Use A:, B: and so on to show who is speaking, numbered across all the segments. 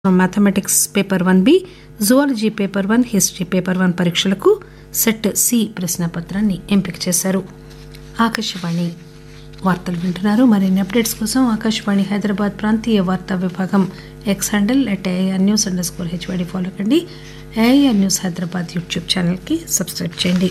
A: Mathematics paper one B zoology paper one history paper one పరీక్షలకు set C ప్రశ్నాపత్రాన్ని ఎంపిక చేశారు ఆకాశవాణి వార్తలు వింటున్నారు మరిన్ని అప్డేట్స్ కోసం ఆకాశవాణి హైదరాబాద్ ప్రాంతీయ వార్తా విభాగం X handle at AIR news underscore HYD follow కండి ఏఐఆర్ న్యూస్ హైదరాబాద్ యూట్యూబ్ ఛానల్కి సబ్స్క్రైబ్ చేయండి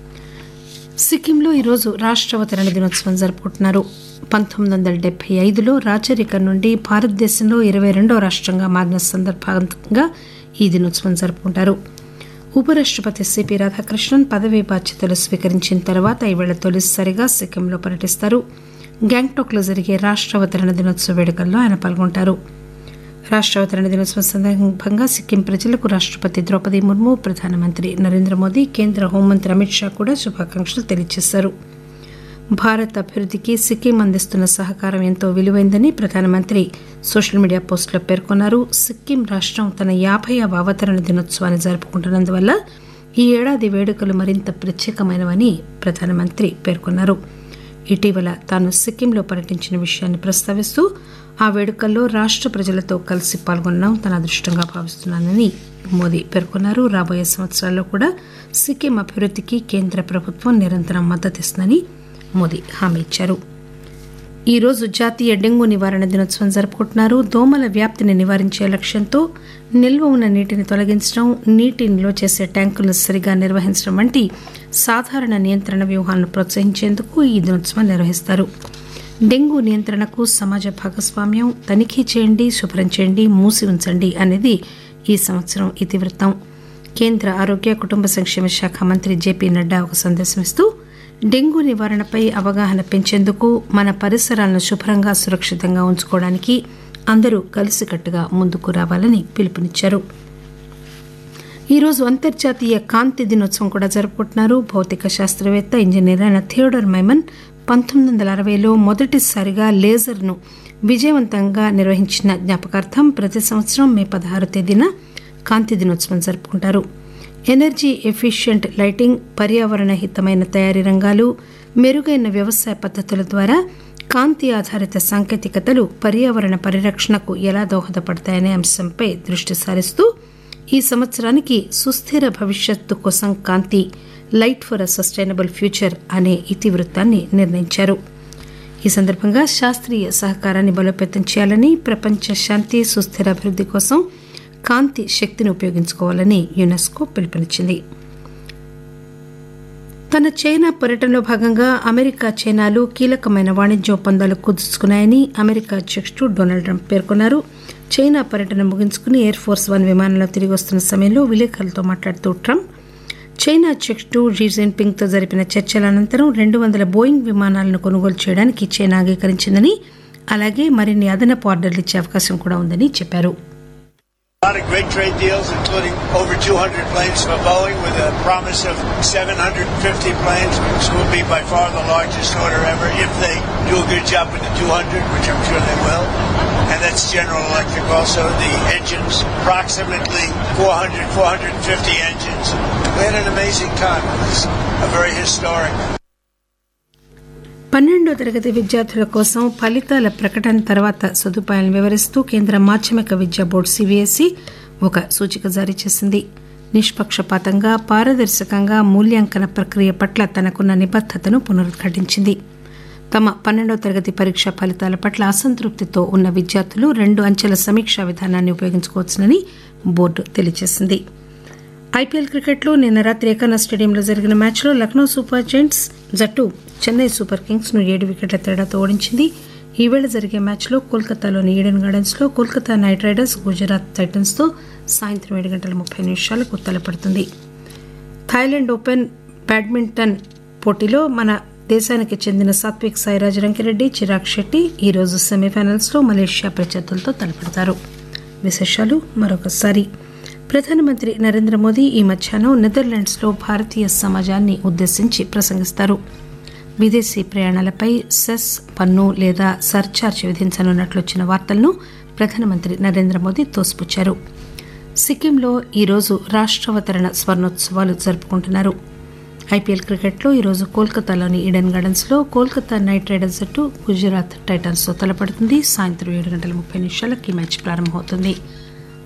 A: సిక్కింలో ఈరోజు రాష్ట్ర అవతరణ దినోత్సవం జరుపుకుంటున్నారు పంతొమ్మిది వందల డెబ్బై ఐదులో రాచరికం నుండి భారతదేశంలో ఇరవై రెండో రాష్ట్రంగా మారిన సందర్భంగా ఈ దినోత్సవం జరుపుకుంటారు ఉపరాష్టపతి సిపి రాధాకృష్ణన్ పదవీ బాధ్యతలు స్వీకరించిన తర్వాత ఈవేళ తొలిసారిగా సిక్కింలో పర్యటిస్తారు గ్యాంగ్టాక్లో జరిగే రాష్ట్ర అవతరణ దినోత్సవ వేడుకల్లో ఆయన పాల్గొంటారు రాష్ట్ర అవతరణ దినోత్సవం సందర్భంగా సిక్కిం ప్రజలకు రాష్టపతి ద్రౌపది ముర్ము ప్రధానమంత్రి నరేంద్ర మోదీ కేంద్ర హోంమంత్రి అమిత్ షా కూడా శుభాకాంక్షలు తెలియజేశారు భారత్ అభివృద్ధికి సిక్కిం అందిస్తున్న సహకారం ఎంతో విలువైందని ప్రధానమంత్రి సోషల్ మీడియా పోస్టులో పేర్కొన్నారు సిక్కిం రాష్టం తన యాభైవ అవతరణ దినోత్సవాన్ని జరుపుకుంటున్నందువల్ల ఈ ఏడాది వేడుకలు మరింత ప్రత్యేకమైనవని ప్రధానమంత్రి పేర్కొన్నారు ఇటీవల తాను సిక్కింలో పర్యటించిన విషయాన్ని ప్రస్తావిస్తూ ఆ వేడుకల్లో రాష్ట్ర ప్రజలతో కలిసి పాల్గొనడం తన అదృష్టంగా భావిస్తున్నానని మోదీ పేర్కొన్నారు రాబోయే సంవత్సరాల్లో కూడా సిక్కిం అభివృద్ధికి కేంద్ర ప్రభుత్వం నిరంతరం మద్దతిస్తుందని మోదీ హామీ ఇచ్చారు ఈ రోజు జాతీయ డెంగూ నివారణ దినోత్సవం జరుపుకుంటున్నారు దోమల వ్యాప్తిని నివారించే లక్ష్యంతో నిల్వ ఉన్న నీటిని తొలగించడం నీటి నిల్వ చేసే ట్యాంకులను సరిగా నిర్వహించడం వంటి సాధారణ నియంత్రణ వ్యూహాలను ప్రోత్సహించేందుకు ఈ దినోత్సవం నిర్వహిస్తారు డెంగూ నియంత్రణకు సమాజ భాగస్వామ్యం తనిఖీ చేయండి శుభ్రం చేయండి మూసి ఉంచండి అనేది ఈ సంవత్సరం ఇతివృత్తం కేంద్ర ఆరోగ్య కుటుంబ సంక్షేమ శాఖ మంత్రి జేపీ నడ్డా ఒక సందేశం ఇస్తూ డెంగూ నివారణపై అవగాహన పెంచేందుకు మన పరిసరాలను శుభ్రంగా సురక్షితంగా ఉంచుకోవడానికి అందరూ కలిసికట్టుగా ముందుకు రావాలని పిలుపునిచ్చారు ఈరోజు అంతర్జాతీయ కాంతి దినోత్సవం కూడా జరుపుకుంటున్నారు భౌతిక శాస్త్రవేత్త ఇంజనీర్ అయిన థియోడర్ మైమన్ పంతొమ్మిది వందల అరవైలో మొదటిసారిగా లేజర్ను విజయవంతంగా నిర్వహించిన జ్ఞాపకార్థం ప్రతి సంవత్సరం మే పదహారు తేదీన కాంతి దినోత్సవం జరుపుకుంటారు ఎనర్జీ ఎఫిషియంట్ లైటింగ్ పర్యావరణ హితమైన తయారీ రంగాలు మెరుగైన వ్యవసాయ పద్ధతుల ద్వారా కాంతి ఆధారిత సాంకేతికతలు పర్యావరణ పరిరక్షణకు ఎలా దోహదపడతాయనే అంశంపై దృష్టి సారిస్తూ ఈ సంవత్సరానికి సుస్థిర భవిష్యత్తు కోసం కాంతి light for a sustainable future అనే ఇతివృత్తాన్ని నిర్ణయించారు ఈ సందర్భంగా శాస్త్రీయ సహకారాన్ని బలోపేతం చేయాలని ప్రపంచ శాంతి సుస్థిర అభివృద్ధి కోసం కాంతి శక్తిని ఉపయోగించుకోవాలని యునెస్కో పిలుపునిచ్చింది తన చైనా పర్యటనలో భాగంగా అమెరికా చైనాలు కీలకమైన వాణిజ్య ఒప్పందాలు కుదుర్చుకున్నాయని అమెరికా అధ్యక్షుడు డొనాల్డ్ ట్రంప్ పేర్కొన్నారు చైనా పర్యటన ముగించుకుని ఎయిర్ ఫోర్స్ వన్ విమానంలో తిరిగి వస్తున్న సమయంలో విలేకరులతో మాట్లాడుతూ ట్రంప్ చైనా అధ్యక్షుడు జీ జిన్పింగ్ తో జరిపిన చర్చల అనంతరం రెండు వందల బోయింగ్ విమానాలను కొనుగోలు చేయడానికి చైనా అంగీకరించిందని అలాగే మరిన్ని అదనపు ఆర్డర్లు ఇచ్చే అవకాశం కూడా ఉందని చెప్పారు
B: A lot of great trade deals, including over 200 planes from Boeing with a promise of 750 planes, which will be by far the largest order ever if they do a good job with the 200, which I'm sure they will. And that's General Electric also. The engines, approximately 400, 450 engines. We had an amazing time. It was a very historic
A: పన్నెండో తరగతి విద్యార్థుల కోసం ఫలితాల ప్రకటన తర్వాత సదుపాయాలను వివరిస్తూ కేంద్ర మాధ్యమిక విద్యా బోర్డు సిబిఎస్ఈ ఒక సూచిక జారీ చేసింది నిష్పక్షపాతంగా పారదర్శకంగా మూల్యాంకన ప్రక్రియ పట్ల తనకున్న నిబద్దతను పునరుద్ఘాటించింది తమ పన్నెండో తరగతి పరీక్ష ఫలితాల పట్ల అసంతృప్తితో ఉన్న విద్యార్థులు రెండు అంచెల సమీక్షా విధానాన్ని ఉపయోగించుకోవచ్చునని బోర్డు తెలియజేసింది ఐపీఎల్ క్రికెట్లో నిన్న రాత్రి ఏకానా స్టేడియంలో జరిగిన మ్యాచ్లో లక్నో సూపర్ జెయింట్స్ జట్టు చెన్నై సూపర్ కింగ్స్ ను ఏడు వికెట్ల తేడాతో ఓడించింది ఈవేళ జరిగే మ్యాచ్లో కోల్కతాలోని ఈడెన్ గార్డెన్స్ లో Kolkata Knight Riders Gujarat Titans తో సాయంత్రం ఏడు గంటల ముప్పై నిమిషాలకు తలపడుతుంది థాయిలాండ్ ఓపెన్ బ్యాడ్మింటన్ పోటీలో మన దేశానికి చెందిన సాత్విక్ సాయిరాజ్ రంకిరెడ్డి చిరాగ్ శెట్టి ఈరోజు సెమీఫైనల్స్ లో మలేషియా ప్రత్యర్థులతో తలపడతారు విశేషాలు మరొకసారి ప్రధానమంత్రి నరేంద్ర మోదీ ఈ మధ్యాహ్నం నెదర్లాండ్స్ లో భారతీయ సమాజాన్ని ఉద్దేశించి ప్రసంగిస్తారు విదేశీ ప్రయాణాలపై సెస్ పన్ను లేదా సర్చార్జ్ విధించనున్నట్లు వచ్చిన వార్తలను ప్రధానమంత్రి నరేంద్ర మోదీ తోసిపుచ్చారు సిక్కింలో ఈరోజు రాష్ట్రావతరణ స్వర్ణోత్సవాలు జరుపుకుంటున్నారు ఐపీఎల్ క్రికెట్లో ఈరోజు కోల్కతాలోని ఈడెన్ గార్డెన్స్ లో కోల్కతా నైట్ రైడర్స్ జట్టు గుజరాత్ టైటన్స్ తో తలపడుతుంది సాయంత్రం ఏడు గంటల ముప్పై నిమిషాలకి మ్యాచ్ ప్రారంభమవుతుంది